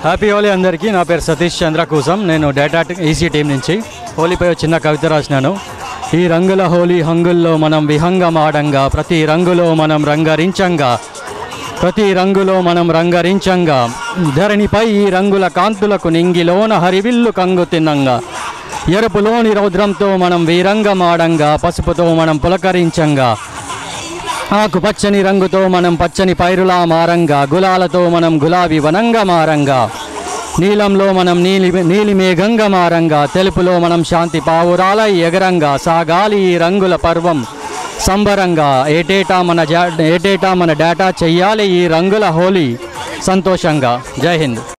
happy Holi అందరికీ నా పేరు సతీష్ చంద్ర కూసం నేను డేటా ఈసీ టీం నుంచి హోలీపై ఒక చిన్న కవిత రాసినాను ఈ రంగుల హోలీ హంగుల్లో మనం విహంగమాడంగా ప్రతి రంగులో మనం రంగరించంగా ప్రతి రంగులో మనం రంగరించంగా ధరణిపై ఈ రంగుల కాంతులకు నింగిలోన హరివిల్లు కంగు తిన్నంగా ఎరుపులోని రౌద్రంతో మనం వీరంగమాడంగా పసుపుతో మనం పులకరించంగా ఆకుపచ్చని రంగుతో మనం పచ్చని పైరులా మారంగా గులాలతో మనం గులాబీ వనంగా మారంగా నీలంలో మనం నీలి నీలి మేఘంగా మారంగా తెలుపులో మనం శాంతి పావురాల ఎగరంగా సాగాలి ఈ రంగుల పర్వం సంబరంగా ఏటేటా మన జా ఏటేటా మన డేటా చెయ్యాలి ఈ రంగుల హోలీ సంతోషంగా జై హింద్